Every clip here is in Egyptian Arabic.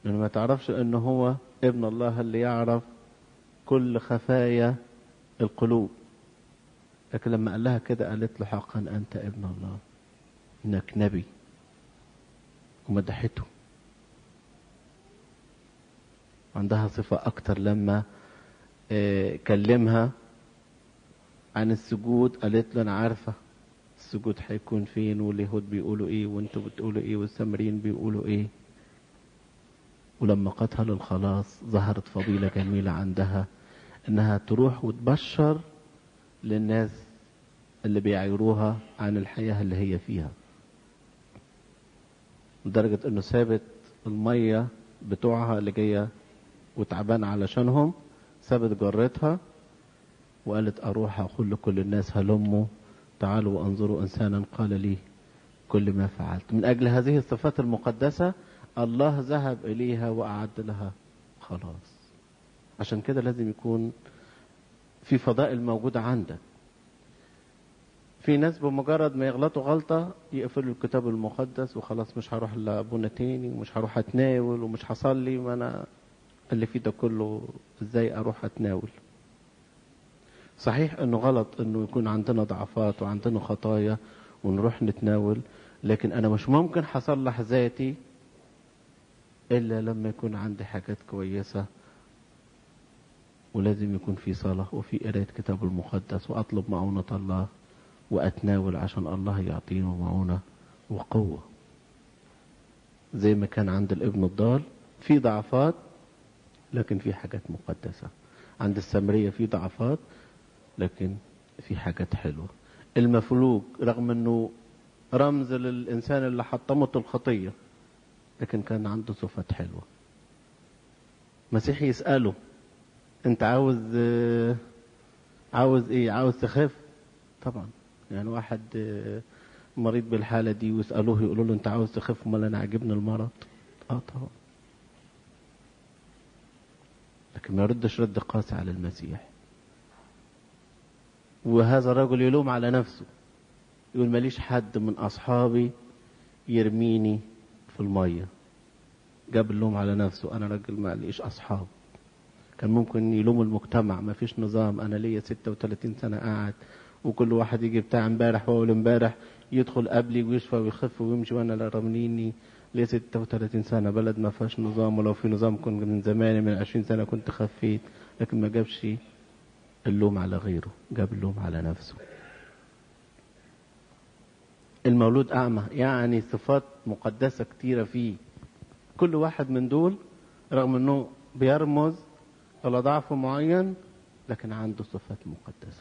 لأنه ما تعرفش أنه هو ابن الله اللي يعرف كل خفايا القلوب لكن لما قال لها كده قالت له حقا أنت ابن الله إنك نبي ومدحته عندها صفة أكتر لما آه، كلمها عن السجود قالت له أنا عارفة السجود هيكون فين واليهود بيقولوا إيه وأنتوا بتقولوا إيه والسامريين بيقولوا إيه ولما قتها للخلاص ظهرت فضيلة جميلة عندها إنها تروح وتبشر للناس اللي بيعيروها عن الحياة اللي هي فيها لدرجة إنه سابت المية بتوعها اللي جاية وتعبان علشانهم سابت جرتها وقالت أروح أقول لكل الناس هلموا تعالوا وانظروا إنسانا قال لي كل ما فعلت من أجل هذه الصفات المقدسة الله ذهب إليها وأعد لها خلاص عشان كده لازم يكون في فضائل موجودة عندك في ناس بمجرد ما يغلطوا غلطة يقفلوا الكتاب المقدس وخلاص مش هروح لأبونا تاني ومش هروح أتناول ومش هصلي ما أنا اللي فيه ده كله إزاي أروح أتناول صحيح انه غلط انه يكون عندنا ضعفات وعندنا خطايا ونروح نتناول لكن انا مش ممكن هصلح ذاتي الا لما يكون عندي حاجات كويسة ولازم يكون في صلاة وفي قراية كتاب المقدس واطلب معونة الله واتناول عشان الله يعطيني معونة وقوة زي ما كان عند الابن الضال في ضعفات لكن في حاجات مقدسة عند السامرية في ضعفات لكن في حاجات حلوة المفلوج رغم انه رمز للانسان اللي حطمت الخطية لكن كان عنده صفات حلوة مسيح يسأله انت عاوز عاوز ايه عاوز تخف طبعا يعني واحد مريض بالحالة دي ويسألوه يقولوا له انت عاوز تخف امال انا عاجبني المرض اه طبعا لكن ما يردش رد قاسي على المسيح وهذا الرجل يلوم على نفسه يقول ماليش حد من أصحابي يرميني في المية جاب اللوم على نفسه أنا راجل ما ليش أصحاب كان ممكن يلوم المجتمع ما فيش نظام أنا ليا 36 سنة قاعد وكل واحد يجي بتاع امبارح وأول امبارح يدخل قبلي ويشفى ويخف ويمشي وأنا لا رامنيني ليا 36 سنة بلد ما فيهاش نظام ولو في نظام كنت من زمان من 20 سنة كنت خفيت لكن ما جابش اللوم على غيره جاب اللوم على نفسه المولود أعمى يعني صفات مقدسة كتيرة فيه كل واحد من دول رغم أنه بيرمز إلى ضعف معين لكن عنده صفات مقدسة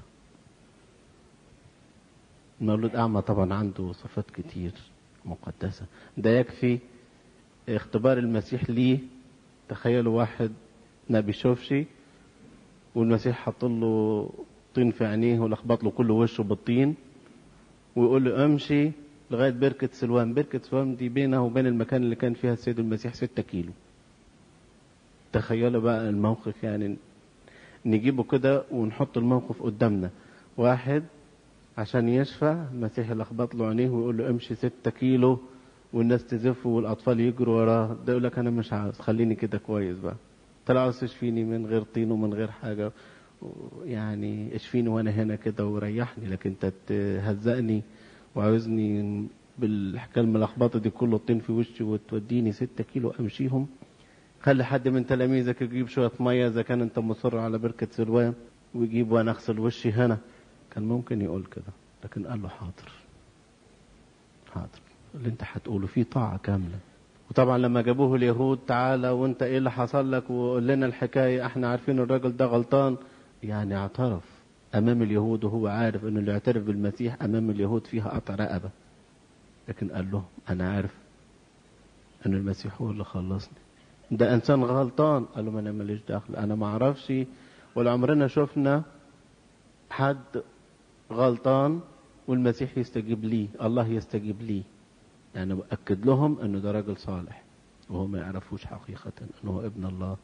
المولود أعمى طبعا عنده صفات كتير مقدسة ده يكفي اختبار المسيح ليه تخيلوا واحد ما بيشوفش والمسيح حط له طين في عينيه ولخبط له كل وشه بالطين ويقول له امشي لغاية بركة سلوان بركة سلوان دي بينه وبين المكان اللي كان فيها السيد المسيح ستة كيلو تخيلوا بقى الموقف يعني نجيبه كده ونحط الموقف قدامنا واحد عشان يشفى المسيح لخبط له عينيه ويقول له امشي ستة كيلو والناس تزف والاطفال يجروا وراه ده يقول لك انا مش عاوز خليني كده كويس بقى طلع عاوز تشفيني من غير طين ومن غير حاجة يعني اشفيني وانا هنا كده وريحني لكن انت تهزقني وعاوزني بالحكايه الملخبطه دي كله الطين في وشي وتوديني ستة كيلو امشيهم خلي حد من تلاميذك يجيب شويه ميه اذا كان انت مصر على بركه سلوان ويجيب وانا اغسل وشي هنا كان ممكن يقول كده لكن قال له حاضر حاضر اللي انت هتقوله فيه طاعه كامله وطبعا لما جابوه اليهود تعالى وانت ايه اللي حصل لك وقول لنا الحكايه احنا عارفين الراجل ده غلطان يعني اعترف امام اليهود وهو عارف انه اللي يعترف بالمسيح امام اليهود فيها قطع رقبه لكن قال لهم انا عارف ان المسيح هو اللي خلصني ده انسان غلطان قال لهم انا ماليش دخل انا ما اعرفش ولا عمرنا شفنا حد غلطان والمسيح يستجيب ليه الله يستجيب ليه يعني بأكد لهم انه ده راجل صالح وهو ما يعرفوش حقيقة انه هو ابن الله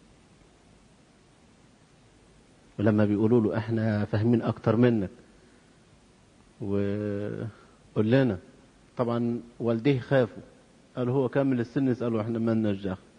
ولما بيقولوا له احنا فاهمين اكتر منك وقول لنا طبعا والديه خافوا قالوا هو كامل السن يسألوا احنا ما لناش دخل